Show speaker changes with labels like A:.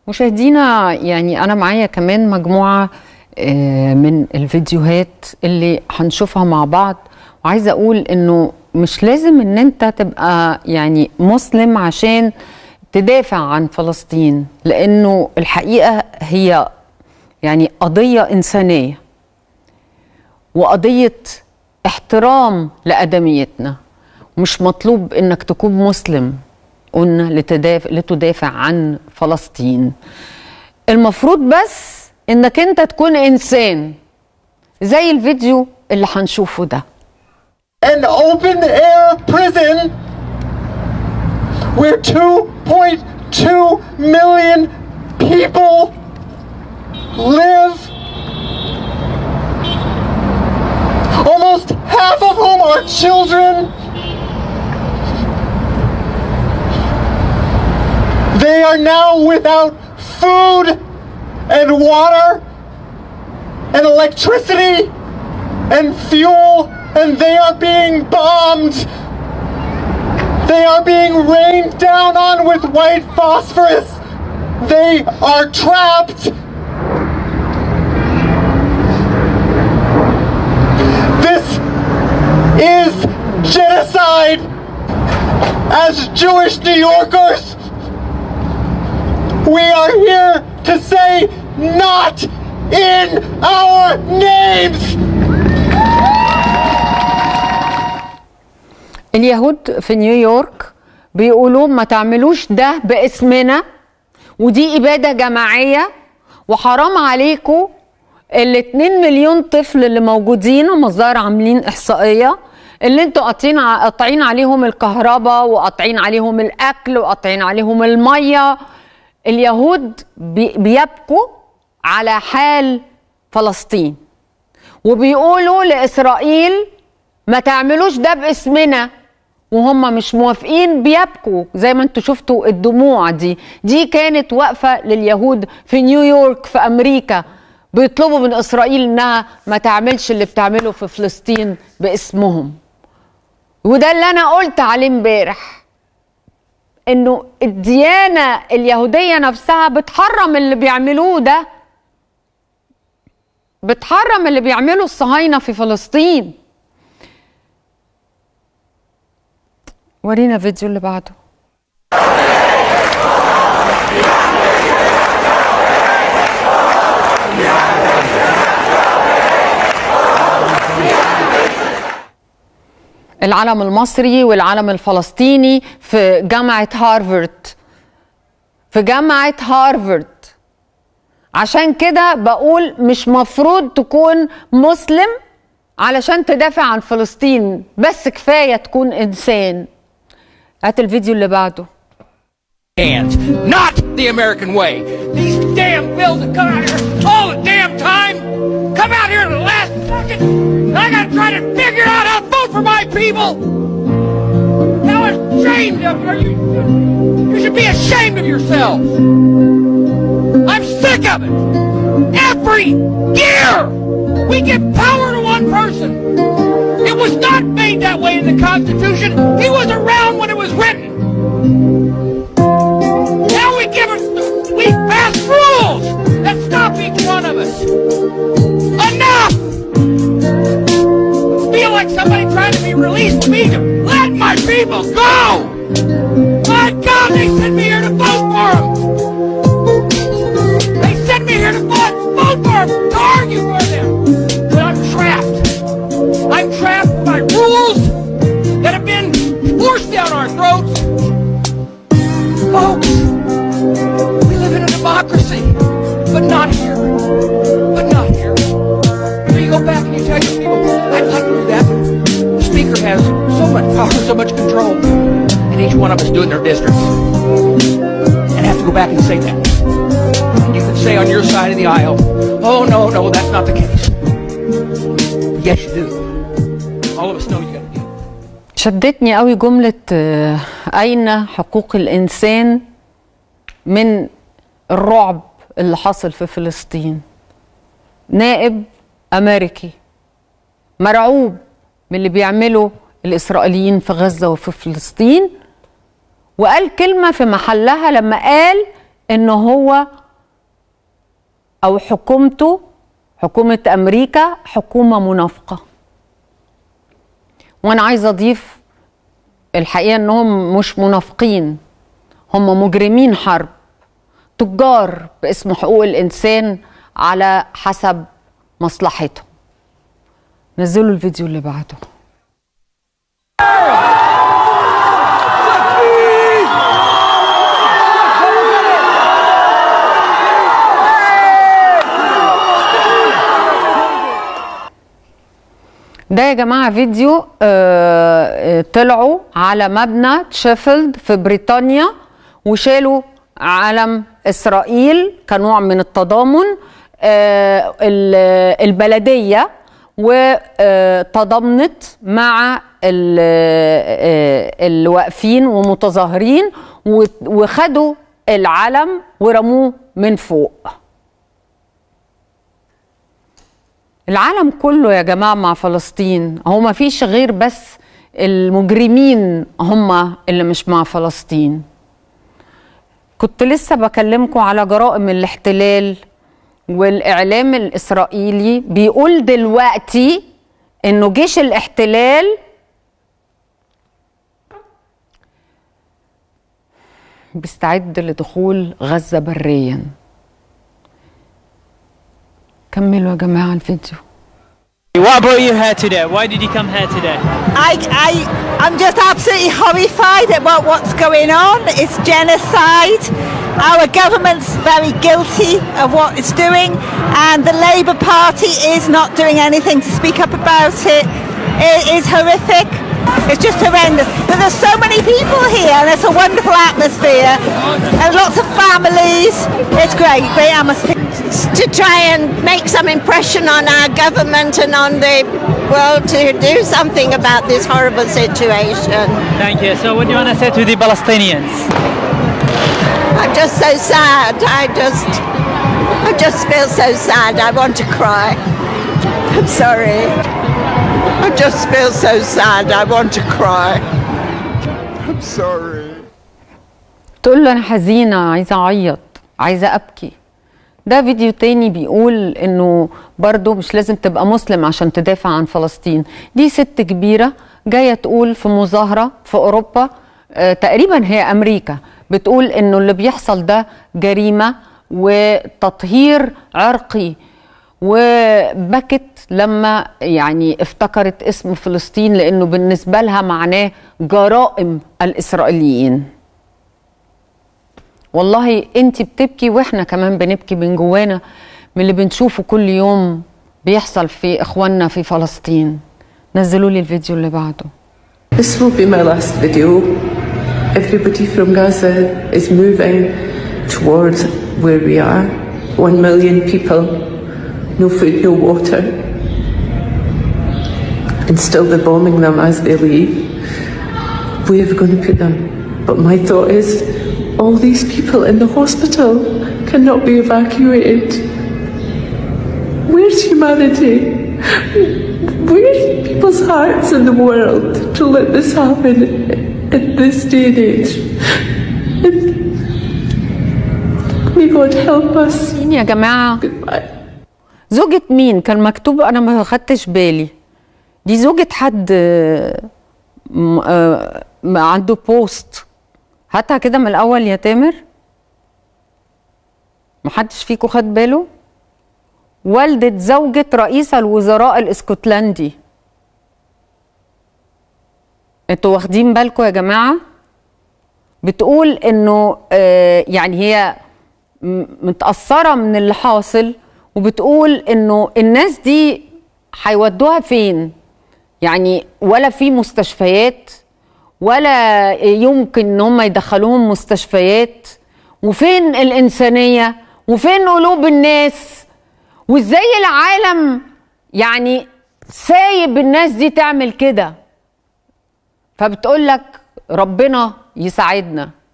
A: مشاهدينا يعني انا معايا كمان مجموعه آه، من الفيديوهات اللي هنشوفها مع بعض وعايزه اقول انه مش لازم ان انت تبقى يعني مسلم عشان تدافع عن فلسطين لانه الحقيقه هي يعني قضيه انسانيه وقضيه احترام لادميتنا مش مطلوب انك تكون مسلم قلنا لتدافع لتدافع عن فلسطين المفروض بس انك انت تكون انسان زي الفيديو اللي هنشوفه ده
B: an open air prison where 2.2 million people live. Almost half of whom are children. They are now without food and water and electricity and fuel, and they are being bombed. They are being rained down on with white phosphorus. They are trapped. This is genocide. As Jewish New Yorkers, we are here to say, not in our names.
A: اليهود في نيويورك بيقولوا ما تعملوش ده باسمنا ودي إبادة جماعية وحرام عليكم ال 2 مليون طفل اللي موجودين هم الظاهر عاملين إحصائية اللي انتوا قاطعين قاطعين عليهم الكهرباء وقاطعين عليهم الأكل وقاطعين عليهم المية اليهود بي- بيبكوا على حال فلسطين وبيقولوا لإسرائيل ما تعملوش ده باسمنا وهم مش موافقين بيبكوا زي ما انتوا شفتوا الدموع دي دي كانت واقفة لليهود في نيويورك في أمريكا بيطلبوا من إسرائيل إنها ما تعملش اللي بتعمله في فلسطين باسمهم وده اللي أنا قلت عليه امبارح إنه الديانة اليهودية نفسها بتحرم اللي بيعملوه ده بتحرم اللي بيعمله الصهاينة في فلسطين ورينا الفيديو اللي بعده العلم المصري والعلم الفلسطيني في جامعة هارفارد في جامعة هارفارد عشان كده بقول مش مفروض تكون مسلم علشان تدافع عن فلسطين بس كفاية تكون إنسان هات الفيديو اللي بعده
C: hands, not the American way. These damn bills that come out here all the damn time come out here in the last second. And I gotta try to figure out how to vote for my people. How ashamed of are you? You should be ashamed of yourselves. I'm sick of it. Every year we give power to one person. It was not made that way in the Constitution. He was around when it was written. Now we give us, we pass rules that stop each one of us. Enough! Feel like somebody trying to be released from Egypt. Let my people go! My God, they sent me here to vote for them. They sent me here to vote, vote for them, to argue for them. But I'm trapped. I'm trapped by rules that have been forced down our throats. Folks, we live in a democracy, but not here. But not here. So you go back and you tell your people, I'd like to do that, but the speaker has so much power, so much control, and each one of us do it in their districts. And have to go back and say that. And you can say on your side of the aisle, oh no, no, that's not the case. Yes, you do. All of us know you got to do.
A: شدتني قوي جملة آه، أين حقوق الإنسان من الرعب اللي حصل في فلسطين نائب أمريكي مرعوب من اللي بيعمله الإسرائيليين في غزة وفي فلسطين وقال كلمة في محلها لما قال ان هو او حكومته حكومه امريكا حكومه منافقه وانا عايزه اضيف الحقيقه انهم مش منافقين هم مجرمين حرب تجار باسم حقوق الانسان على حسب مصلحتهم نزلوا الفيديو اللي بعده ده يا جماعة فيديو آه، آه، طلعوا على مبنى تشيفيلد في بريطانيا وشالوا علم إسرائيل كنوع من التضامن آه، ال- البلدية وتضامنت مع ال- آه، الواقفين ومتظاهرين و- وخدوا العلم ورموه من فوق العالم كله يا جماعة مع فلسطين هو ما فيش غير بس المجرمين هم اللي مش مع فلسطين كنت لسه بكلمكم على جرائم الاحتلال والإعلام الإسرائيلي بيقول دلوقتي إنه جيش الاحتلال بيستعد لدخول غزة بريا كملوا يا جماعة الفيديو
D: What brought you here today? Why did you come here today?
E: I, I, I'm just absolutely horrified at what, what's going on. It's genocide. Our government's very guilty of what it's doing, and the Labour Party is not doing anything to speak up about it. It is horrific. It's just horrendous. But there's so many people here, and it's a wonderful atmosphere, and lots of families. It's great, great atmosphere.
F: to try and make some impression on our government and on the world to do something about this horrible situation.
D: Thank you. So, what do you want to say to the Palestinians?
F: I'm just so sad. I just, I just feel so sad. I want to cry. I'm sorry. I just feel so sad. I want to cry. I'm sorry.
A: تقول له انا حزينه عايزه اعيط عايزه ابكي ده فيديو تاني بيقول انه برضو مش لازم تبقى مسلم عشان تدافع عن فلسطين دي ست كبيره جايه تقول في مظاهره في اوروبا آه تقريبا هي امريكا بتقول انه اللي بيحصل ده جريمه وتطهير عرقي وبكت لما يعني افتكرت اسم فلسطين لانه بالنسبه لها معناه جرائم الاسرائيليين والله انت بتبكي واحنا كمان بنبكي من جوانا من اللي بنشوفه كل يوم بيحصل في اخواننا في فلسطين نزلوا لي الفيديو اللي بعده
G: This will be my last video. Everybody from Gaza is moving towards where we are. One million people, no food, no water. And still they're bombing them as they leave. Where are we going to put them? But my thought is, all these people in the hospital cannot be evacuated. Where's humanity? Where's people's hearts in the world to let this happen in this day and age? And may God help us.
A: مين يا جماعه
G: Goodbye.
A: زوجة مين كان مكتوب انا ما خدتش بالي دي زوجة حد آه، م- آه، م- عنده بوست هاتها كده من الاول يا تامر محدش فيكم خد باله والدة زوجة رئيس الوزراء الاسكتلندي انتوا واخدين بالكم يا جماعة بتقول انه آه، يعني هي م- متأثرة من اللي حاصل وبتقول انه الناس دي هيودوها فين يعني ولا في مستشفيات ولا يمكن ان هم يدخلوهم مستشفيات وفين الإنسانية وفين قلوب الناس وازاي العالم يعني سايب الناس دي تعمل كده فبتقول لك ربنا يساعدنا